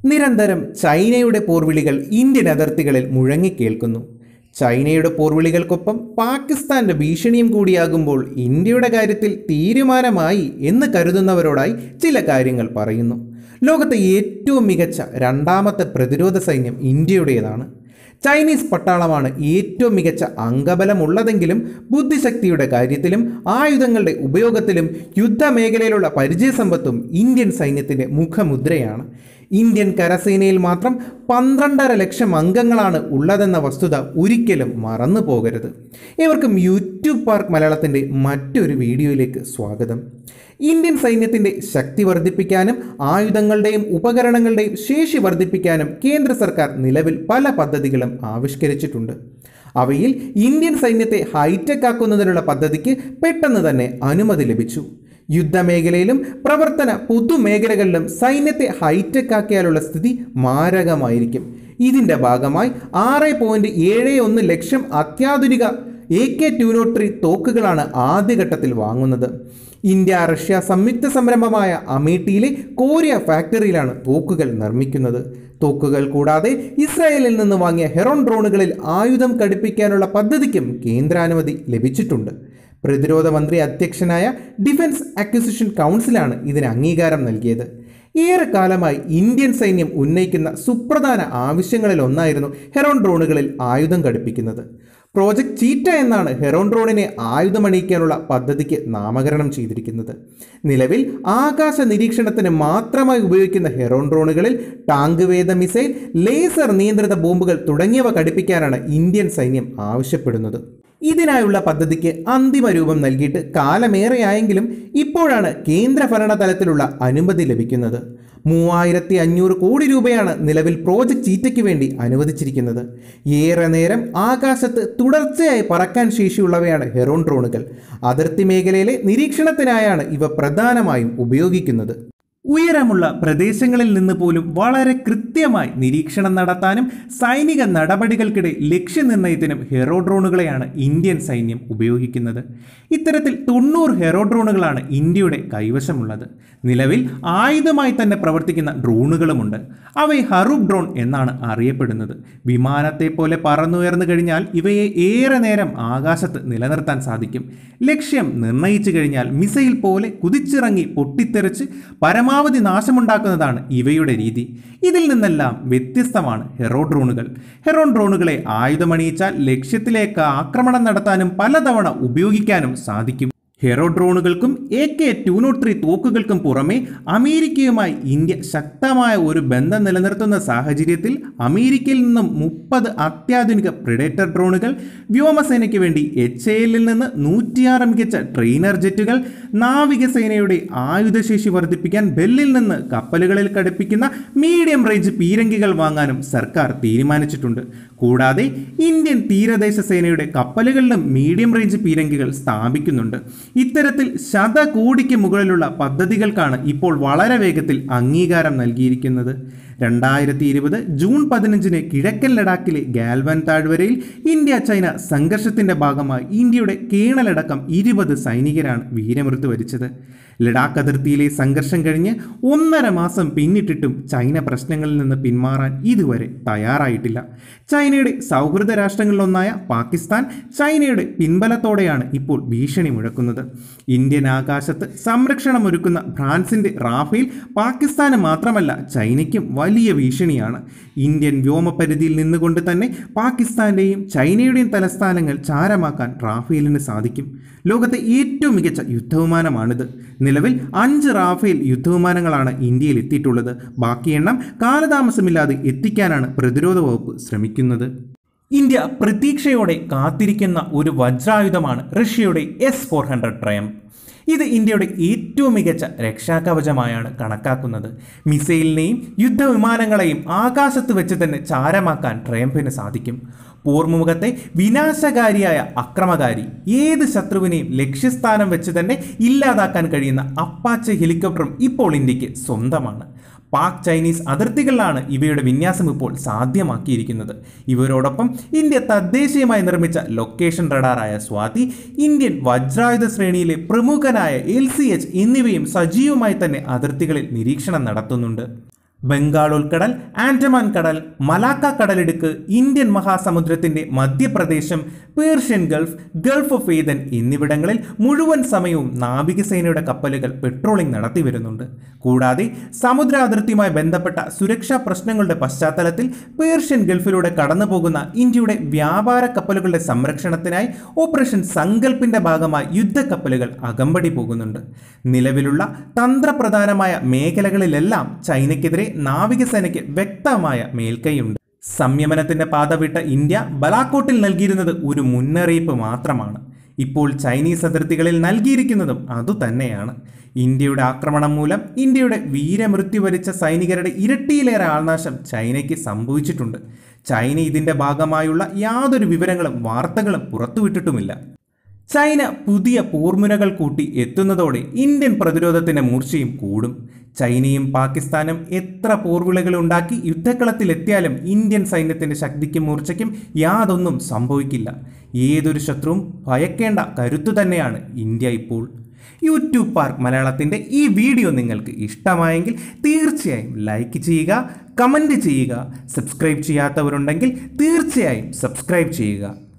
നിരന്തരം ചൈനയുടെ പോർവിളികൾ ഇന്ത്യൻ അതിർത്തികളിൽ മുഴങ്ങിക്കേൾക്കുന്നു ചൈനയുടെ പോർവിളികൾക്കൊപ്പം പാകിസ്ഥാന്റെ ഭീഷണിയും കൂടിയാകുമ്പോൾ ഇന്ത്യയുടെ കാര്യത്തിൽ തീരുമാനമായി എന്ന് കരുതുന്നവരോടായി ചില കാര്യങ്ങൾ പറയുന്നു ലോകത്തെ ഏറ്റവും മികച്ച രണ്ടാമത്തെ പ്രതിരോധ സൈന്യം ഇന്ത്യയുടേതാണ് ചൈനീസ് പട്ടാളമാണ് ഏറ്റവും മികച്ച അംഗബലമുള്ളതെങ്കിലും ബുദ്ധിശക്തിയുടെ കാര്യത്തിലും ആയുധങ്ങളുടെ ഉപയോഗത്തിലും യുദ്ധമേഖലയിലുള്ള പരിചയസമ്പത്തും ഇന്ത്യൻ സൈന്യത്തിൻ്റെ മുഖമുദ്രയാണ് ഇന്ത്യൻ കരസേനയിൽ മാത്രം പന്ത്രണ്ടര ലക്ഷം അംഗങ്ങളാണ് ഉള്ളതെന്ന വസ്തുത ഒരിക്കലും മറന്നു പോകരുത് ഇവർക്കും യൂട്യൂബ് പാർക്ക് മലയാളത്തിൻ്റെ മറ്റൊരു വീഡിയോയിലേക്ക് സ്വാഗതം ഇന്ത്യൻ സൈന്യത്തിൻ്റെ ശക്തി വർദ്ധിപ്പിക്കാനും ആയുധങ്ങളുടെയും ഉപകരണങ്ങളുടെയും ശേഷി വർദ്ധിപ്പിക്കാനും കേന്ദ്ര സർക്കാർ നിലവിൽ പല പദ്ധതികളും ആവിഷ്കരിച്ചിട്ടുണ്ട് അവയിൽ ഇന്ത്യൻ സൈന്യത്തെ ഹൈടെക് ആക്കുന്നതിനുള്ള പദ്ധതിക്ക് പെട്ടെന്ന് തന്നെ അനുമതി ലഭിച്ചു യുദ്ധമേഖലയിലും പ്രവർത്തന പൊതുമേഖലകളിലും സൈന്യത്തെ ഹൈടെക് ആക്കിയാലുള്ള സ്ഥിതി മാരകമായിരിക്കും ഇതിൻ്റെ ഭാഗമായി ആറ് പോയിൻറ്റ് ഏഴ് ഒന്ന് ലക്ഷം അത്യാധുനിക A K two nought three തോക്കുകളാണ് ആദ്യഘട്ടത്തിൽ വാങ്ങുന്നത് ഇന്ത്യ റഷ്യ സംയുക്ത സംരംഭമായ അമേഠിയിലെ കോരിയ ഫാക്ടറിയിലാണ് തോക്കുകൾ നിർമ്മിക്കുന്നത് തോക്കുകൾ കൂടാതെ ഇസ്രായേലിൽ നിന്ന് വാങ്ങിയ ഹെറോൺ ഡ്രോണുകളിൽ ആയുധം ഘടിപ്പിക്കാനുള്ള പദ്ധതിക്കും കേന്ദ്രാനുമതി ലഭിച്ചിട്ടുണ്ട് പ്രതിരോധ മന്ത്രി അധ്യക്ഷനായ ഡിഫൻസ് അക്വിസിഷൻ കൗൺസിലാണ് ഇതിന് അംഗീകാരം നൽകിയത് ഏറെക്കാലമായി ഇന്ത്യൻ സൈന്യം ഉന്നയിക്കുന്ന സുപ്രധാന ആവശ്യങ്ങളിൽ ഒന്നായിരുന്നു ഹെറോൺ ഡ്രോണുകളിൽ ആയുധം ഘടിപ്പിക്കുന്നത് പ്രോജക്റ്റ് ചീറ്റ എന്നാണ് ഹെറോൺ ഡ്രോണിനെ ആയുധമണിയിക്കാനുള്ള പദ്ധതിക്ക് നാമകരണം ചെയ്തിരിക്കുന്നത് നിലവിൽ ആകാശ നിരീക്ഷണത്തിന് മാത്രമായി ഉപയോഗിക്കുന്ന ഹെറോൺ ഡ്രോണുകളിൽ ടാങ്ക് വേദ മിസൈൽ ലേസർ നിയന്ത്രിത ബോംബുകൾ തുടങ്ങിയവ ഘടിപ്പിക്കാനാണ് ഇന്ത്യൻ സൈന്യം ആവശ്യപ്പെടുന്നത് ഇതിനായുള്ള പദ്ധതിക്ക് അന്തിമ രൂപം നൽകിയിട്ട് കാലമേറെയായെങ്കിലും ഇപ്പോഴാണ് കേന്ദ്ര ഭരണ തലത്തിലുള്ള അനുമതി ലഭിക്കുന്നത് മൂവായിരത്തി അഞ്ഞൂറ് കോടി രൂപയാണ് നിലവിൽ പ്രോജക്റ്റ് ചീറ്റയ്ക്ക് വേണ്ടി അനുവദിച്ചിരിക്കുന്നത് ഏറെ നേരം ആകാശത്ത് തുടർച്ചയായി പറക്കാൻ ശേഷിയുള്ളവയാണ് ഹെറോൺ ഡ്രോണുകൾ അതിർത്തി മേഖലയിലെ നിരീക്ഷണത്തിനായാണ് ഇവ പ്രധാനമായും ഉപയോഗിക്കുന്നത് ഉയരമുള്ള പ്രദേശങ്ങളിൽ നിന്ന് പോലും വളരെ കൃത്യമായി നിരീക്ഷണം നടത്താനും സൈനിക നടപടികൾക്കിടെ ലക്ഷ്യനിർണ്ണയത്തിനും ഹെറോ ഡ്രോണുകളെയാണ് ഇന്ത്യൻ സൈന്യം ഉപയോഗിക്കുന്നത് ഇത്തരത്തിൽ തൊണ്ണൂറ് ഹെറോ ഡ്രോണുകളാണ് ഇന്ത്യയുടെ കൈവശമുള്ളത് നിലവിൽ ആയുധമായി തന്നെ പ്രവർത്തിക്കുന്ന ഡ്രോണുകളുമുണ്ട് അവയെ ഹറൂബ് ഡ്രോൺ എന്നാണ് അറിയപ്പെടുന്നത് വിമാനത്തെ പോലെ പറന്നുയർന്നു കഴിഞ്ഞാൽ ഇവയെ ഏറെ നേരം ആകാശത്ത് നിലനിർത്താൻ സാധിക്കും ലക്ഷ്യം നിർണയിച്ചു കഴിഞ്ഞാൽ മിസൈൽ പോലെ കുതിച്ചിറങ്ങി പൊട്ടിത്തെറിച്ച് പരമാവധി നാശമുണ്ടാക്കുന്നതാണ് ഇവയുടെ രീതി ഇതിൽ നിന്നെല്ലാം വ്യത്യസ്തമാണ് ഹെറോ ഡ്രോണുകൾ ഹെറോൺ ഡ്രോണുകളെ ആയുധമണിയിച്ചാൽ ലക്ഷ്യത്തിലേക്ക് ആക്രമണം നടത്താനും പലതവണ ഉപയോഗിക്കാനും സാധിക്കും ഹെറോ ഡ്രോണുകൾക്കും A K two nought three തോക്കുകൾക്കും പുറമെ അമേരിക്കയുമായി ഇന്ത്യ ശക്തമായ ഒരു ബന്ധം നിലനിർത്തുന്ന സാഹചര്യത്തിൽ അമേരിക്കയിൽ നിന്നും മുപ്പത് അത്യാധുനിക പ്രിഡേറ്റർ ഡ്രോണുകൾ വ്യോമസേനയ്ക്ക് വേണ്ടി എച്ച് എ എല്ലിൽ നിന്ന് നൂറ്റിയാറ് മികച്ച ട്രെയിനർ ജെറ്റുകൾ നാവികസേനയുടെ ആയുധശേഷി വർദ്ധിപ്പിക്കാൻ ബെല്ലിൽ നിന്ന് കപ്പലുകളിൽ ഘടിപ്പിക്കുന്ന മീഡിയം റേഞ്ച് പീരങ്കികൾ വാങ്ങാനും സർക്കാർ തീരുമാനിച്ചിട്ടുണ്ട് കൂടാതെ ഇന്ത്യൻ തീരദേശ സേനയുടെ കപ്പലുകളിലും മീഡിയം റേഞ്ച് പീരങ്കികൾ സ്ഥാപിക്കുന്നുണ്ട് ഇത്തരത്തിൽ ശതകോടിക്ക് മുകളിലുള്ള പദ്ധതികൾക്കാണ് ഇപ്പോൾ വളരെ വേഗത്തിൽ അംഗീകാരം നൽകിയിരിക്കുന്നത് രണ്ടായിരത്തി ഇരുപത് ജൂൺ പതിനഞ്ചിന് കിഴക്കൻ ലഡാക്കിലെ ഗാൽവൻ താഴ്വരയിൽ ഇന്ത്യ ചൈന സംഘർഷത്തിന്റെ ഭാഗമായി ഇന്ത്യയുടെ കേണലടക്കം ഇരുപത് സൈനികരാണ് വീരമൃത്യു വരിച്ചത് ലഡാക്ക് അതിർത്തിയിലെ സംഘർഷം കഴിഞ്ഞ് ഒന്നര മാസം പിന്നിട്ടിട്ടും ചൈന പ്രശ്നങ്ങളിൽ നിന്ന് പിന്മാറാൻ ഇതുവരെ തയ്യാറായിട്ടില്ല ചൈനയുടെ സൗഹൃദ രാഷ്ട്രങ്ങളിലൊന്നായ പാകിസ്ഥാൻ ചൈനയുടെ പിൻബലത്തോടെയാണ് ഇപ്പോൾ ഭീഷണി മുഴക്കുന്നത് ഇന്ത്യൻ ആകാശത്ത് സംരക്ഷണമൊരുക്കുന്ന ഫ്രാൻസിന്റെ റാഫേൽ പാകിസ്ഥാന് മാത്രമല്ല ചൈനയ്ക്കും വലിയ ഭീഷണിയാണ് ഇന്ത്യൻ വ്യോമപരിധിയിൽ നിന്നുകൊണ്ട് തന്നെ പാകിസ്ഥാന്റെയും ചൈനയുടെയും തലസ്ഥാനങ്ങൾ ചാരമാക്കാൻ റാഫേലിന് സാധിക്കും ലോകത്തെ ഏറ്റവും മികച്ച യുദ്ധവിമാനമാണിത് നിലവിൽ അഞ്ച് റാഫേൽ യുദ്ധവിമാനങ്ങളാണ് ഇന്ത്യയിൽ എത്തിയിട്ടുള്ളത് ബാക്കി എണ്ണം കാലതാമസമില്ലാതെ എത്തിക്കാനാണ് പ്രതിരോധ വകുപ്പ് ശ്രമിക്കുന്നത് ഇന്ത്യ പ്രതീക്ഷയോടെ കാത്തിരിക്കുന്ന ഒരു വജ്രായുധമാണ് റഷ്യയുടെ എസ് ഫോർ ഹൺഡ്രഡ് ട്രയം ഇത് ഇന്ത്യയുടെ ഏറ്റവും മികച്ച രക്ഷാകവചമായാണ് കണക്കാക്കുന്നത് മിസൈലിനെയും യുദ്ധവിമാനങ്ങളെയും ആകാശത്ത് വെച്ച് തന്നെ ചാരമാക്കാൻ ട്രയംഫിന് സാധിക്കും പോർമുഖത്തെ വിനാശകാരിയായ അക്രമകാരി ഏത് ശത്രുവിനെയും ലക്ഷ്യസ്ഥാനം വെച്ച് തന്നെ ഇല്ലാതാക്കാൻ കഴിയുന്ന അപ്പാച്ച ഹെലികോപ്റ്ററും ഇപ്പോൾ ഇന്ത്യക്ക് സ്വന്തമാണ് പാക് ചൈനീസ് അതിർത്തികളിലാണ് ഇവയുടെ വിന്യാസം ഇപ്പോൾ സാധ്യമാക്കിയിരിക്കുന്നത് ഇവരോടൊപ്പം ഇന്ത്യ തദ്ദേശീയമായി നിർമ്മിച്ച ലൊക്കേഷൻ റഡാറായ സ്വാതി ഇന്ത്യൻ വജ്രായുധ ശ്രേണിയിലെ പ്രമുഖനായ എൽ സി എച്ച് എന്നിവയും സജീവമായി തന്നെ അതിർത്തികളിൽ നിരീക്ഷണം നടത്തുന്നുണ്ട് ബംഗാൾ ഉൾക്കടൽ ആൻഡമാൻ കടൽ മലാക്ക കടലിടുക്ക് ഇന്ത്യൻ മഹാസമുദ്രത്തിന്റെ മധ്യപ്രദേശം Persian gulf gulf of Aden എന്നിവിടങ്ങളിൽ മുഴുവൻ സമയവും നാവികസേനയുടെ കപ്പലുകൾ പെട്രോളിംഗ് നടത്തി വരുന്നുണ്ട് കൂടാതെ സമുദ്ര അതിർത്തിയുമായി ബന്ധപ്പെട്ട സുരക്ഷാ പ്രശ്നങ്ങളുടെ പശ്ചാത്തലത്തിൽ പേർഷ്യൻ ഗൾഫിലൂടെ കടന്നുപോകുന്ന ഇന്ത്യയുടെ വ്യാപാര കപ്പലുകളുടെ സംരക്ഷണത്തിനായി ഓപ്പറേഷൻ സങ്കൽപ്പിന്റെ ഭാഗമായി യുദ്ധക്കപ്പലുകൾ അകമ്പടി പോകുന്നുണ്ട് നിലവിലുള്ള തന്ത്രപ്രധാനമായ മേഖലകളിലെല്ലാം ചൈനയ്ക്കെതിരെ നാവികസേനയ്ക്ക് വ്യക്തമായ മേൽക്കൈയുണ്ട് സംയമനത്തിന്റെ പാത വിട്ട ഇന്ത്യ ബലാക്കോട്ടിൽ നൽകിയിരുന്നത് ഒരു മുന്നറിയിപ്പ് മാത്രമാണ് ഇപ്പോൾ ചൈനീസ് അതിർത്തികളിൽ നൽകിയിരിക്കുന്നതും അതുതന്നെയാണ് ഇന്ത്യയുടെ ആക്രമണം മൂലം ഇന്ത്യയുടെ വീരമൃത്യു വരിച്ച സൈനികരുടെ ഇരട്ടിയിലേറെ ആൾനാശം ചൈനയ്ക്ക് സംഭവിച്ചിട്ടുണ്ട് ചൈന ഇതിന്റെ ഭാഗമായുള്ള യാതൊരു വിവരങ്ങളും വാർത്തകളും പുറത്തുവിട്ടിട്ടുമില്ല ചൈന പുതിയ പോർമുനകൾ കൂട്ടി എത്തുന്നതോടെ ഇന്ത്യൻ പ്രതിരോധത്തിന്റെ മൂർച്ചയും കൂടും ചൈനയും പാകിസ്ഥാനും എത്ര പോർവിളകൾ ഉണ്ടാക്കി യുദ്ധക്കളത്തിലെത്തിയാലും ഇന്ത്യൻ സൈന്യത്തിന്റെ ശക്തിക്കും മൂർച്ചയ്ക്കും യാതൊന്നും സംഭവിക്കില്ല ഏതൊരു ശത്രുവും ഭയക്കേണ്ട കരുത്തു തന്നെയാണ് ഇന്ത്യ ഇപ്പോൾ യൂട്യൂബ് പാർക്ക് മലയാളത്തിൻ്റെ ഈ വീഡിയോ നിങ്ങൾക്ക് ഇഷ്ടമായെങ്കിൽ തീർച്ചയായും ലൈക്ക് ചെയ്യുക കമൻറ്റ് ചെയ്യുക സബ്സ്ക്രൈബ് ചെയ്യാത്തവരുണ്ടെങ്കിൽ തീർച്ചയായും സബ്സ്ക്രൈബ് ചെയ്യുക